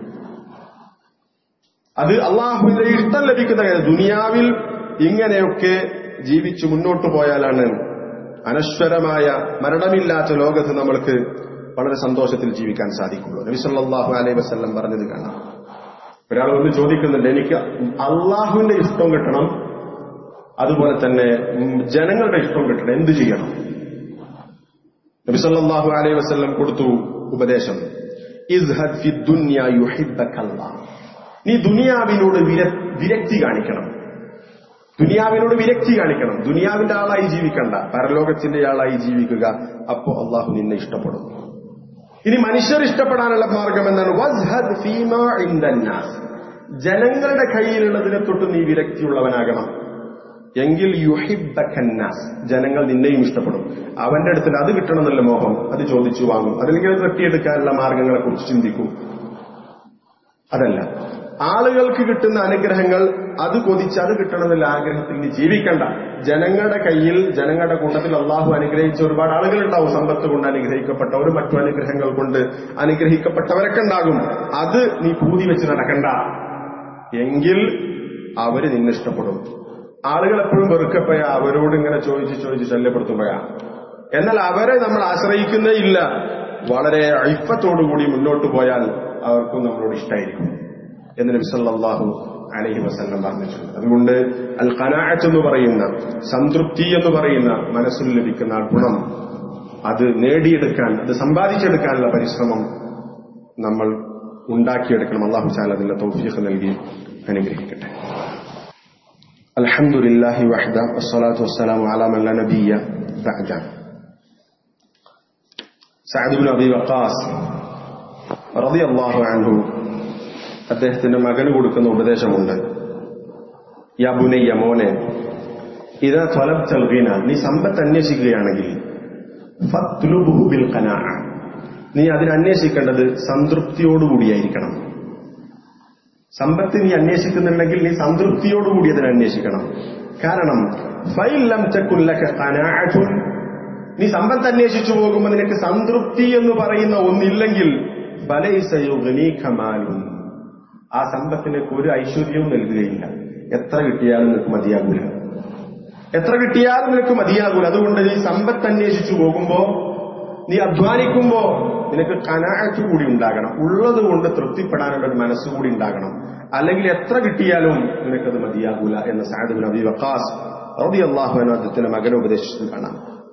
അത് അള്ളാഹുവിന്റെ ഇഷ്ടം ലഭിക്കുന്ന കാര്യം ദുനിയാവിൽ ഇങ്ങനെയൊക്കെ ജീവിച്ചു മുന്നോട്ട് പോയാലാണ് അനശ്വരമായ മരണമില്ലാത്ത ലോകത്ത് നമ്മൾക്ക് വളരെ സന്തോഷത്തിൽ ജീവിക്കാൻ സാധിക്കുള്ളൂ നബിസല്ലാഹു അലൈഹി വസ്ല്ലം പറഞ്ഞത് കാണാം ഒരാൾ വന്ന് ചോദിക്കുന്നുണ്ട് എനിക്ക് അള്ളാഹുവിന്റെ ഇഷ്ടം കിട്ടണം അതുപോലെ തന്നെ ജനങ്ങളുടെ ഇഷ്ടം കിട്ടണം എന്ത് ചെയ്യണം നബിസല്ലാഹു അലൈഹി വസ്ല്ലം കൊടുത്തു ഉപദേശം ഇസ്ഹദ് ഫി ദുനിയ യുഹിബ്ബക്കല്ലാഹ് നീ ദുനിയാവിനോട് വിരക്തി കാണിക്കണം ദുനിയാവിനോട് വിരക്തി കാണിക്കണം ദുനിയാവിന്റെ ആളായി ജീവിക്കണ്ട പരലോകത്തിന്റെ ആളായി ജീവിക്കുക അപ്പോ അള്ളാഹു നിന്നെ ഇഷ്ടപ്പെടും ഇനി മനുഷ്യർ ഇഷ്ടപ്പെടാനുള്ള മാർഗം എന്താണ് വസ്ഹദ് ഫീമ ഇൻദന്നാസ് ജനങ്ങളുടെ കയ്യിലുള്ളതിനെ തൊട്ട് നീ വിരക്തിയുള്ളവനാകണം എങ്കിൽ യുഹിബക്കന്നാസ് ജനങ്ങൾ നിന്നെയും ഇഷ്ടപ്പെടും അവന്റെ അടുത്തിൽ അത് കിട്ടണമെന്നല്ല മോഹം അത് ചോദിച്ചു വാങ്ങും അതല്ലെങ്കിൽ അത് തട്ടിയെടുക്കാനുള്ള മാർഗങ്ങളെ കുറിച്ച് ചിന്തിക്കും അതല്ല ആളുകൾക്ക് കിട്ടുന്ന അനുഗ്രഹങ്ങൾ അത് കൊതിച്ച് അത് കിട്ടണമെന്നുള്ള ആഗ്രഹത്തിൽ നീ ജീവിക്കണ്ട ജനങ്ങളുടെ കയ്യിൽ ജനങ്ങളുടെ കൂട്ടത്തിൽ അള്ളാഹു അനുഗ്രഹിച്ച ഒരുപാട് ആളുകളുണ്ടാവും സമ്പത്ത് കൊണ്ട് അനുഗ്രഹിക്കപ്പെട്ടവരും മറ്റു അനുഗ്രഹങ്ങൾ കൊണ്ട് അനുഗ്രഹിക്കപ്പെട്ടവരൊക്കെ ഉണ്ടാകും അത് നീ പൂതി വെച്ച് നടക്കണ്ട എങ്കിൽ അവര് നിന്നെ ഇഷ്ടപ്പെടും ആളുകൾ എപ്പോഴും വെറുക്കപ്പോയാ അവരോട് ഇങ്ങനെ ചോദിച്ച് ചോദിച്ച് ശല്യപ്പെടുത്തുമ്പോഴാ എന്നാൽ അവരെ നമ്മൾ ആശ്രയിക്കുന്നേ ഇല്ല വളരെ ഐഫത്തോടുകൂടി മുന്നോട്ട് പോയാൽ അവർക്കും നമ്മളോട് ഇഷ്ടമായിരിക്കും എന്ന് നബി സല്ലല്ലാഹു അലൈഹി വസല്ലം പറഞ്ഞിട്ടുണ്ട് അതുകൊണ്ട് അൽ ഖനാഅത്ത് എന്ന് പറയുന്ന സംതൃപ്തി എന്ന് പറയുന്ന മനസ്സിൽ ലഭിക്കുന്ന ഗുണം അത് നേടിയെടുക്കാൻ അത് സമ്പാദിച്ചെടുക്കാനുള്ള പരിശ്രമം നമ്മൾ ഉണ്ടാക്കിയെടുക്കണം അള്ളാഹു ചാല അതിന്റെ തൗഫീഖ് നൽകി അനുഗ്രഹിക്കട്ടെ അൽഹംദുലില്ലാഹി വഹദ വസ്സലാത്തു വസ്സലാമു അലാ മൻ ലാ നബിയ ബഅദ സഅദ് ഇബ്നു അബി വഖാസ് റളിയല്ലാഹു അൻഹു അദ്ദേഹത്തിന്റെ മകന് കൊടുക്കുന്ന ഉപദേശമുണ്ട് യബുനയ്യ മോനെ ഇത് ത്വലബ് ചൽഗീന നീ സമ്പത്ത് അന്വേഷിക്കുകയാണെങ്കിൽ ഫത്ലുബുഹു ബിൽ ഖനാഅ നീ അതിന് അന്വേഷിക്കേണ്ടത് സംതൃപ്തിയോടുകൂടിയായിരിക്കണം സമ്പത്ത് നീ അന്വേഷിക്കുന്നുണ്ടെങ്കിൽ നീ സംതൃപ്തിയോടുകൂടി അതിനെ അന്വേഷിക്കണം കാരണം ഫൈലം ചക്കുല്ലക ഖനാഅതുൻ നീ സമ്പത്ത് അന്വേഷിച്ചു പോകുമ്പോൾ നിനക്ക് സംതൃപ്തി എന്ന് പറയുന്ന ഒന്നില്ലെങ്കിൽ ഫലൈസ യുഗ്നീക മാലുൻ ആ സമ്പത്തിനൊക്കെ ഒരു ഐശ്വര്യവും നൽകുകയില്ല എത്ര കിട്ടിയാലും നിനക്ക് മതിയാകൂല എത്ര കിട്ടിയാലും നിനക്ക് മതിയാകൂല അതുകൊണ്ട് നീ സമ്പത്ത് അന്വേഷിച്ചു പോകുമ്പോ നീ അധ്വാനിക്കുമ്പോ നിനക്ക് കനാഴത്ത് കൂടി ഉണ്ടാകണം ഉള്ളത് കൊണ്ട് തൃപ്തിപ്പെടാനുള്ള ഒരു മനസ്സുകൂടി ഉണ്ടാകണം അല്ലെങ്കിൽ എത്ര കിട്ടിയാലും നിനക്കത് മതിയാകൂല എന്ന സാദുബിൻ അബി വക്കാസ് റബി അള്ളാഹു അദ്ദേഹത്തിന്റെ മകനെ ഉപദേശിച്ചത് കാണാം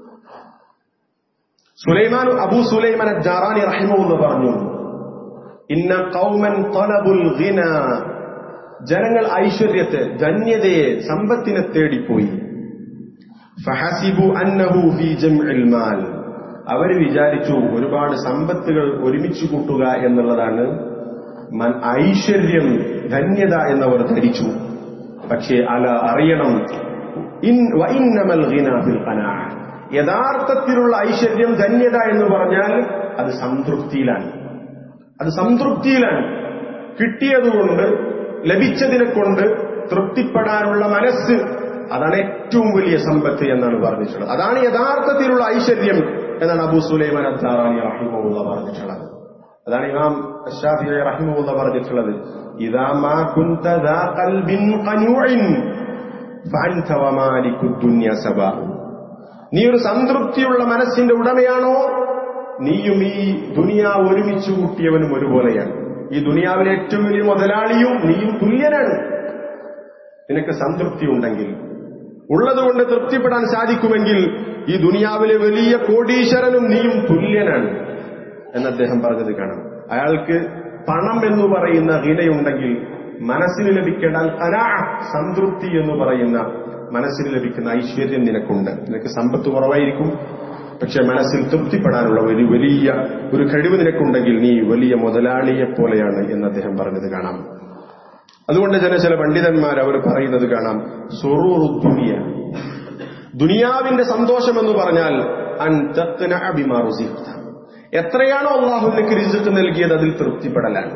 സുലൈമാൻ അബൂ സുലൈമാൻ ജാറാനി റഹിമെന്ന് പറഞ്ഞു ഇന്ന കൗമൻ തലബുൽ ഗിന ജനങ്ങൾ ഐശ്വര്യത്തെ ധന്യതയെ സമ്പത്തിനെ തേടിപ്പോയി ഫഹസിബു അന്നഹു ഫീ ജംഇൽ മാൽ അവർ വിചാരിച്ചു ഒരുപാട് സമ്പത്തുകൾ ഒരുമിച്ച് കൂട്ടുക എന്നുള്ളതാണ് ഐശ്വര്യം ധന്യത എന്നവർ ധരിച്ചു പക്ഷേ അല അറിയണം ഇന്നമൽ ഗിന ഫിൽ ഖനാഅ യഥാർത്ഥത്തിലുള്ള ഐശ്വര്യം ധന്യത എന്ന് പറഞ്ഞാൽ അത് സംതൃപ്തിയിലാണ് അത് സംതൃപ്തിയിലാണ് കിട്ടിയതുകൊണ്ട് ലഭിച്ചതിനെ കൊണ്ട് തൃപ്തിപ്പെടാനുള്ള മനസ്സ് അതാണ് ഏറ്റവും വലിയ സമ്പത്ത് എന്നാണ് പറഞ്ഞിട്ടുള്ളത് അതാണ് യഥാർത്ഥത്തിലുള്ള ഐശ്വര്യം എന്നാണ് അബൂ സുലൈമാൻ അദ്ദാറാനി റഹിമുള്ള പറഞ്ഞിട്ടുള്ളത് അതാണ് ഇമാം ഷാഫി റഹിമുള്ള പറഞ്ഞിട്ടുള്ളത് ഇതാ മാ കുന്ത ദാ ഖൽബിൻ ഖനൂഇൻ ഫഅൻത വമാലിക്കു ദുനിയ സബാ നീ ഒരു സംതൃപ്തിയുള്ള മനസ്സിന്റെ ഉടമയാണോ നീയും ഈ ദുനിയാവ് ഒരുമിച്ച് കൂട്ടിയവനും ഒരുപോലെയാണ് ഈ ദുനിയാവിലെ ഏറ്റവും വലിയ മുതലാളിയും നീയും തുല്യനാണ് നിനക്ക് സംതൃപ്തി ഉണ്ടെങ്കിൽ ഉള്ളതുകൊണ്ട് തൃപ്തിപ്പെടാൻ സാധിക്കുമെങ്കിൽ ഈ ദുനിയാവിലെ വലിയ കോടീശ്വരനും നീയും തുല്യനാണ് എന്ന് അദ്ദേഹം പറഞ്ഞത് കാണാം അയാൾക്ക് പണം എന്ന് പറയുന്ന ഹിനയുണ്ടെങ്കിൽ മനസ്സിന് ലഭിക്കേണ്ട അനാ സംതൃപ്തി എന്ന് പറയുന്ന മനസ്സിന് ലഭിക്കുന്ന ഐശ്വര്യം നിനക്കുണ്ട് നിനക്ക് സമ്പത്ത് കുറവായിരിക്കും പക്ഷെ മനസ്സിൽ തൃപ്തിപ്പെടാനുള്ള ഒരു വലിയ ഒരു കഴിവ് നിനക്കുണ്ടെങ്കിൽ നീ വലിയ മുതലാളിയെ പോലെയാണ് എന്ന് അദ്ദേഹം പറഞ്ഞത് കാണാം അതുകൊണ്ട് ചില ചില പണ്ഡിതന്മാർ അവർ പറയുന്നത് കാണാം സുറൂറു ദുനിയ ദുനിയാവിന്റെ സന്തോഷം എന്ന് പറഞ്ഞാൽ അൻ തഖ്നഅ ബിമാ റുസിഖ്ത. എത്രയാണോ അള്ളാഹു നിനക്ക് രിസുക്ക് നൽകിയത് അതിൽ തൃപ്തിപ്പെടലാണ്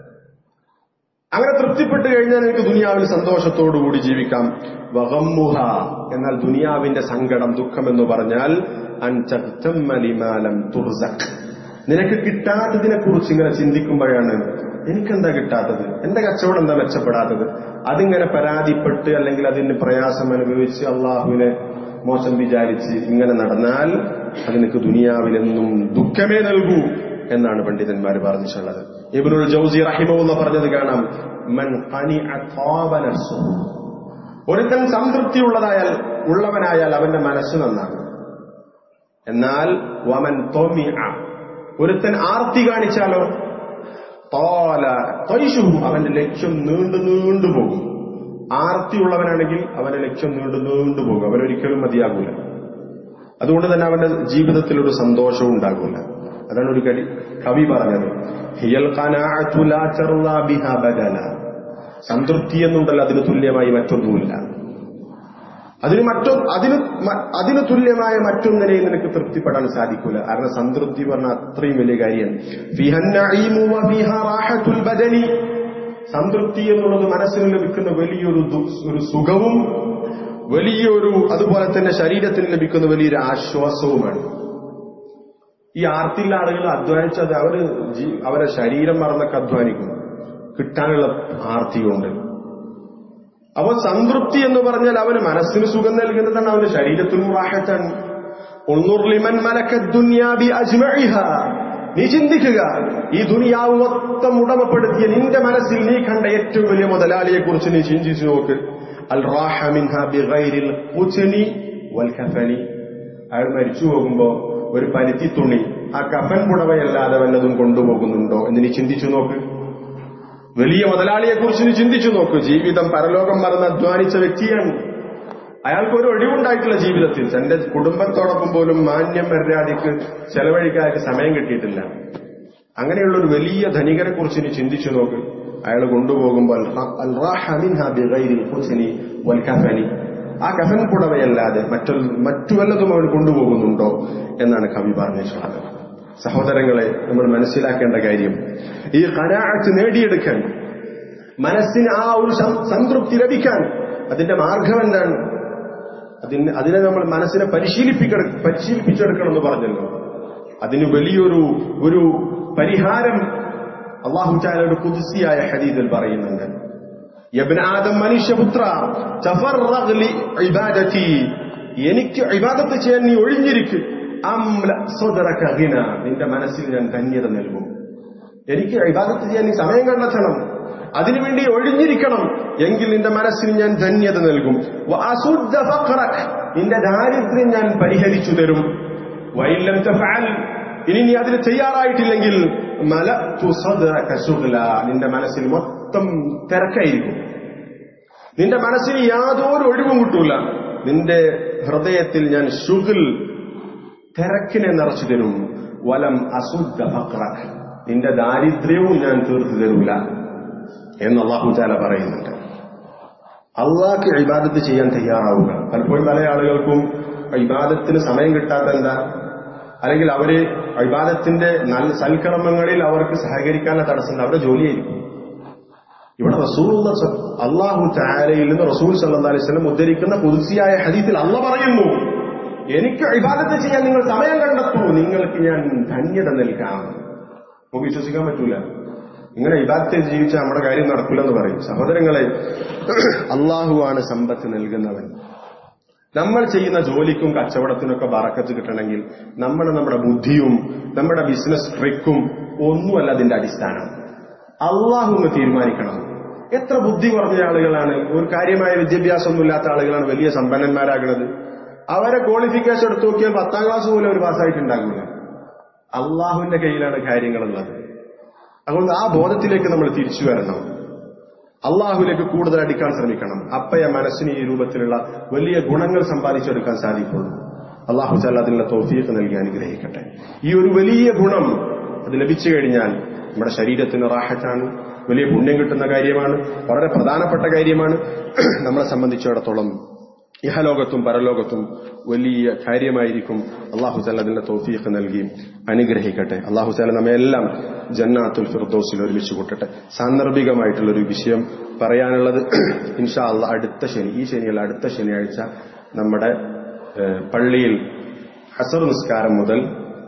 അങ്ങനെ തൃപ്തിപ്പെട്ട് കഴിഞ്ഞാൽ നിനക്ക് ദുനിയാവിൽ സന്തോഷത്തോടുകൂടി ജീവിക്കാം വഹമ്മുഹ എന്നാൽ ദുനിയാവിന്റെ സങ്കടം ദുഃഖം എന്ന് പറഞ്ഞാൽ അൻ തഗ്തമ്മ ലിമാലം തുർസഖ്. നിനക്ക് കിട്ടാത്തതിനെ കുറിച്ച് ഇങ്ങനെ ചിന്തിക്കുമ്പോഴാണ് എനിക്കെന്താ കിട്ടാത്തത് എന്റെ കച്ചവടം എന്താ മെച്ചപ്പെടാത്തത് അതിങ്ങനെ പരാതിപ്പെട്ട് അല്ലെങ്കിൽ അതിന് പ്രയാസം അനുഭവിച്ച് അള്ളാഹുവിനെ മോശം വിചാരിച്ച് ഇങ്ങനെ നടന്നാൽ അത് നിനക്ക് ദുനിയാവിലെന്നും ദുഃഖമേ നൽകൂ എന്നാണ് പണ്ഡിതന്മാർ പറഞ്ഞിട്ടുള്ളത് ഇബ്നുൽ ജൗസി റഹിമവുന്ന പറഞ്ഞത് കാണാം മൻ ഖനിഅ ത്വാബ നഫ്സുഹു. ഒരുത്തൻ സംതൃപ്തിയുള്ളതായാൽ ഉള്ളവനായാൽ അവന്റെ മനസ്സ് നന്നാകും എന്നാൽ വമൻ ത്വമിഅ. ഒരുത്തൻ ആർത്തി കാണിച്ചാലോ തോല ത്വയ്ശുഹു. അവന്റെ ലക്ഷ്യം നീണ്ടു നീണ്ടു പോകും ആർത്തിയുള്ളവനാണെങ്കിൽ അവന്റെ ലക്ഷ്യം നീണ്ടു നീണ്ടു പോകും അവനൊരിക്കലും മതിയാകൂല അതുകൊണ്ട് തന്നെ അവന്റെ ജീവിതത്തിൽ ഒരു സന്തോഷവും ഉണ്ടാകൂല അതാണ് ഒരു കവി കവി പറഞ്ഞത് ഹിയൽ ഖനാഅതു ലാ തർളാ ബിഹാ ബദല സംതൃപ്തി എന്നുണ്ടല്ലോ അതിന് തുല്യമായി മറ്റൊന്നുമില്ല അതിന് മറ്റൊ അതിന് മ- അതിന് തുല്യമായ മറ്റൊന്നിനെയും നിനക്ക് തൃപ്തിപ്പെടാൻ സാധിക്കൂല കാരണം സംതൃപ്തി പറഞ്ഞ അത്രയും വലിയ കാര്യമാണ് ഫിഹൻ നഈമു വ ഫിഹാ റാഹത്തുൽ ബദനി സംതൃപ്തി എന്നുള്ളത് മനസ്സിന് ലഭിക്കുന്ന വലിയൊരു ദു- ഒരു സുഖവും വലിയൊരു അതുപോലെ തന്നെ ശരീരത്തിന് ലഭിക്കുന്ന വലിയൊരു ആശ്വാസവുമാണ് ഈ ആർത്തിയുള്ള ആളുകൾ അധ്വാനിച്ചത് അവര് ജീ- അവരെ ശരീരം മറന്നൊക്കെ അധ്വാനിക്കും കിട്ടാനുള്ള ആർത്തിയുണ്ട് അപ്പൊ സംതൃപ്തി എന്ന് പറഞ്ഞാൽ അവന് മനസ്സിന് സുഖം നൽകുന്നതാണ് അവന് ശരീരത്തിനും റാഹത്താണ് ഉണ്ണൂർ ലിമൻ മലക്ക ദുന്യാബി അജ്മഇഹ നീ ചിന്തിക്കുക ഈ ദുനിയാവ് മൊത്തം ഉടമപ്പെടുത്തിയ നിന്റെ മനസ്സിൽ നീ കണ്ട ഏറ്റവും വലിയ മുതലാളിയെ കുറിച്ച് നീ ചിന്തിച്ചു നോക്ക് അൽ റാഹ മിൻഹ ബിഗൈരിൽ ഖുച്നി വൽ കഫനി അയാൾ മരിച്ചു പോകുമ്പോ ഒരു പരുത്തി തുണി ആ കഫൻ പുടവയല്ലാതെ വല്ലതും കൊണ്ടുപോകുന്നുണ്ടോ എന്ന് നീ ചിന്തിച്ചു നോക്ക് വലിയ മുതലാളിയെ കുറിച്ച് നീ ചിന്തിച്ചു നോക്കൂ ജീവിതം പരലോകം മറന്ന് അധ്വാനിച്ച വ്യക്തിയാണ് അയാൾക്ക് ഒരു ഒഴിവുണ്ടായിട്ടില്ല ജീവിതത്തിൽ തന്റെ കുടുംബത്തോടൊപ്പം പോലും മാന്യം മര്യാദയ്ക്ക് ചെലവഴിക്കാൻ സമയം കിട്ടിയിട്ടില്ല അങ്ങനെയുള്ള ഒരു വലിയ ധനികരെ കുറിച്ച് നീ ചിന്തിച്ചു നോക്ക് അയാൾ കൊണ്ടുപോകുമ്പോൾ അൽ റാഹ മിൻഹാ ബിഗൈരിൽ ഖുസ്നി വൽ കഫനി. ആ കഫൻ പുടവയല്ലാതെ മറ്റൊരു മറ്റു വല്ലതും അവൻ കൊണ്ടുപോകുന്നുണ്ടോ എന്നാണ് കവി പറഞ്ഞിട്ടുള്ളത് സഹോദരങ്ങളെ നമ്മൾ മനസ്സിലാക്കേണ്ട കാര്യം ഈ കനാഅത്ത് നേടിയെടുക്കാൻ മനസ്സിന് ആ ഒരു സം- സംതൃപ്തി ലഭിക്കാൻ അതിന്റെ മാർഗം എന്താണ് അതിന് അതിനെ നമ്മൾ മനസ്സിനെ പരിശീലിപ്പിക്ക പരിശീലിപ്പിച്ചെടുക്കണം എന്ന് പറഞ്ഞല്ലോ അതിന് വലിയൊരു ഒരു പരിഹാരം അള്ളാഹു ചാലയുടെ കുതിസിയായ ഹദീദിൽ പറയുന്നുണ്ട് യബ്ന ആദം മനുഷ്യപുത്ര തഫറഗ് ലി ഇബാദതി എനിക്ക് ഇബാദത്ത് ചെയ്യാൻ നീ ഒഴിഞ്ഞിരിക്ക് അംല സദറക ഗിന നിന്റെ മനസ്സിൽ ഞാൻ ധന്യത നൽകും എനിക്ക് ഇബാദത്ത് ചെയ്യാൻ നീ സമയം കണ്ടെത്തണം അതിനുവേണ്ടി ഒഴിഞ്ഞിരിക്കണം എങ്കിൽ നിന്റെ മനസ്സിന് ഞാൻ ധന്യത നൽകും വഅസുദ്ദ ഫഖറക് നിന്റെ ദാരിദ്ര്യം ഞാൻ പരിഹരിച്ചു തരും വൈലം തഫഅൽ ഇനി നീ അതിന് തയ്യാറായിട്ടില്ലെങ്കിൽ മലഅതു സദ്റക ശുഗ്ല നിന്റെ മനസ്സിൽ മൊത്തം തിരക്കായിരിക്കും നിന്റെ മനസ്സിന് യാതൊരു ഒഴിവും കിട്ടൂല നിന്റെ ഹൃദയത്തിൽ ഞാൻ ശുഗിൽ തിരക്കിനെ നിറച്ചു തരും വലം അസുദ്ധ ഫക്രക് നിന്റെ ദാരിദ്ര്യവും ഞാൻ തീർത്തു തരൂല എന്ന് അള്ളാഹു ചാല പറയുന്നുണ്ട് അള്ളാഹ്ക്ക് ഇബാദത്ത് ചെയ്യാൻ തയ്യാറാവുക പലപ്പോഴും പല ആളുകൾക്കും ഇബാദത്തിന് സമയം കിട്ടാത്ത എന്താ അല്ലെങ്കിൽ അവര് ഇബാദത്തിന്റെ നല്ല സൽക്കർമ്മങ്ങളിൽ അവർക്ക് സഹകരിക്കാനുള്ള തടസ്സം അവരുടെ ജോലിയായിരിക്കും ഇവിടെ റസൂൽ അള്ളാഹു ചാരയിൽ നിന്ന് റസൂൽ സല്ലാ അലൈവല്ലം ഉദ്ധരിക്കുന്ന കുതിസിയായ ഹദീസിൽ അള്ള പറയുന്നു എനിക്ക് ഇബാദത്ത് ചെയ്യാൻ നിങ്ങൾ സമയം കണ്ടെത്തൂ നിങ്ങൾക്ക് ഞാൻ ധന്യത നൽകാം നമുക്ക് വിശ്വസിക്കാൻ പറ്റൂല ഇങ്ങനെ ഇബാദത്തെ ജീവിച്ച നമ്മുടെ കാര്യം നടക്കില്ലെന്ന് പറയും സഹോദരങ്ങളെ അള്ളാഹുവാണ് സമ്പത്ത് നൽകുന്നവൻ നമ്മൾ ചെയ്യുന്ന ജോലിക്കും കച്ചവടത്തിനൊക്കെ ബറക്കത്ത് കിട്ടണമെങ്കിൽ നമ്മൾ നമ്മുടെ ബുദ്ധിയും നമ്മുടെ ബിസിനസ് ട്രിക്കും ഒന്നുമല്ല അതിന്റെ അടിസ്ഥാനം അള്ളാഹു ഒന്ന് തീരുമാനിക്കണം എത്ര ബുദ്ധി കുറഞ്ഞ ആളുകളാണ് ഒരു കാര്യമായ വിദ്യാഭ്യാസമൊന്നുമില്ലാത്ത ആളുകളാണ് വലിയ സമ്പന്നന്മാരാകുന്നത് അവരെ ക്വാളിഫിക്കേഷൻ എടുത്തു നോക്കിയാൽ പത്താം ക്ലാസ് പോലും ഒരു പാസ്സായിട്ടുണ്ടാകില്ല അള്ളാഹുവിന്റെ കയ്യിലാണ് കാര്യങ്ങളുള്ളത് അതുകൊണ്ട് ആ ബോധത്തിലേക്ക് നമ്മൾ തിരിച്ചു വരണം അള്ളാഹുലേക്ക് കൂടുതൽ അടുക്കാൻ ശ്രമിക്കണം അപ്പയ മനസ്സിന് ഈ രൂപത്തിലുള്ള വലിയ ഗുണങ്ങൾ സമ്പാദിച്ചെടുക്കാൻ സാധിക്കുള്ളൂ അള്ളാഹു ചാല അതിനുള്ള തോഫീക്ക് നൽകി അനുഗ്രഹിക്കട്ടെ ഈ ഒരു വലിയ ഗുണം അത് ലഭിച്ചു കഴിഞ്ഞാൽ നമ്മുടെ ശരീരത്തിന് റാഹത്താണ് വലിയ പുണ്യം കിട്ടുന്ന കാര്യമാണ് വളരെ പ്രധാനപ്പെട്ട കാര്യമാണ് നമ്മളെ സംബന്ധിച്ചിടത്തോളം ഇഹലോകത്തും പരലോകത്തും വലിയ കാര്യമായിരിക്കും അള്ളാഹു താല അതിന്റെ തോഫീഖ് നൽകി അനുഗ്രഹിക്കട്ടെ അള്ളാഹു താല നമ്മയെല്ലാം ജന്നാത്തുൽ ഫിർദോസിൽ ഒരുമിച്ച് കൂട്ടട്ടെ സാന്ദർഭികമായിട്ടുള്ള ഒരു വിഷയം പറയാനുള്ളത് ഇൻഷാ അള്ളാഹ് അടുത്ത ശനി ഈ ശനിയല്ല അടുത്ത ശനിയാഴ്ച നമ്മുടെ ഏഹ്, പള്ളിയിൽ ഹസർ നിസ്കാരം മുതൽ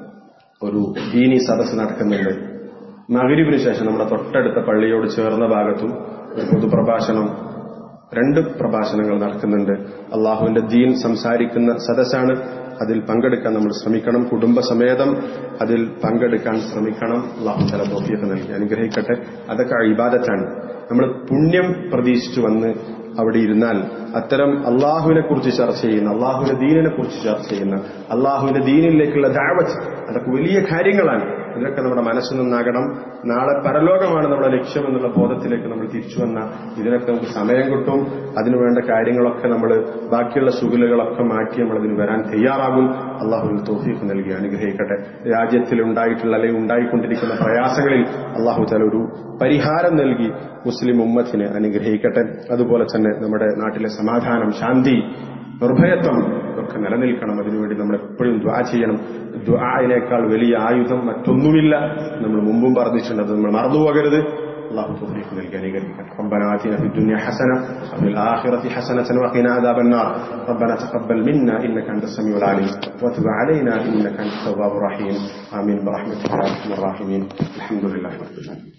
ഒരു ദീനി സദസ്സ് നടക്കുന്നുണ്ട് മകരിവിന് ശേഷം നമ്മുടെ തൊട്ടടുത്ത പള്ളിയോട് ചേർന്ന ഭാഗത്തും ഒരു പൊതുപ്രഭാഷണം രണ്ട് പ്രഭാഷണങ്ങൾ നടക്കുന്നുണ്ട് അള്ളാഹുവിന്റെ ദീൻ സംസാരിക്കുന്ന സദസ്സാണ് അതിൽ പങ്കെടുക്കാൻ നമ്മൾ ശ്രമിക്കണം കുടുംബസമേതം അതിൽ പങ്കെടുക്കാൻ ശ്രമിക്കണം അള്ളാഹു തല തോഫിയൊക്കെ നൽകി അനുഗ്രഹിക്കട്ടെ അതൊക്കെ ഇബാദത്താണ് നമ്മൾ പുണ്യം പ്രതീക്ഷിച്ചു വന്ന് അവിടെ ഇരുന്നാൽ അത്തരം അള്ളാഹുവിനെ കുറിച്ച് ചർച്ച ചെയ്യുന്ന അള്ളാഹുവിന്റെ ദീനിനെ കുറിച്ച് ചർച്ച ചെയ്യുന്ന അള്ളാഹുവിന്റെ ദീനിലേക്കുള്ള ദാവത്ത് അതൊക്കെ വലിയ കാര്യങ്ങളാണ് ഇതിലൊക്കെ നമ്മുടെ മനസ്സിൽ നിന്നാകണം നാളെ പരലോകമാണ് നമ്മുടെ ലക്ഷ്യം എന്നുള്ള ബോധത്തിലേക്ക് നമ്മൾ തിരിച്ചു വന്ന ഇതിനൊക്കെ നമുക്ക് സമയം കിട്ടും അതിനുവേണ്ട കാര്യങ്ങളൊക്കെ നമ്മൾ ബാക്കിയുള്ള ശുഗലുകളൊക്കെ മാറ്റി നമ്മൾ അതിന് വരാൻ തയ്യാറാകും അള്ളാഹുവിന് തോഫീക്ക് നൽകി അനുഗ്രഹിക്കട്ടെ രാജ്യത്തിൽ ഉണ്ടായിട്ടുള്ള അല്ലെങ്കിൽ ഉണ്ടായിക്കൊണ്ടിരിക്കുന്ന പ്രയാസങ്ങളിൽ അള്ളാഹു താല ഒരു പരിഹാരം നൽകി മുസ്ലിം ഉമ്മത്തിനെ അനുഗ്രഹിക്കട്ടെ അതുപോലെ തന്നെ നമ്മുടെ നാട്ടിലെ സമാധാനം ശാന്തി നിർഭയത്വം ഇതൊക്കെ നിലനിൽക്കണം അതിനുവേണ്ടി നമ്മൾ എപ്പോഴും ദ്വാ ചെയ്യണം ദ്വാനേക്കാൾ വലിയ ആയുധം മറ്റൊന്നുമില്ല നമ്മൾ മുമ്പും പറഞ്ഞിട്ടുണ്ട് അത് നമ്മൾ മറന്നുപോകരുത് الله توفيق للجميع ربنا آتنا في الدنيا حسنة وفي الآخرة حسنة وقنا عذاب النار ربنا تقبل منا إنك أنت السميع العليم وتب علينا إنك أنت التواب الرحيم آمين برحمتك يا أرحم الراحمين الحمد لله رب العالمين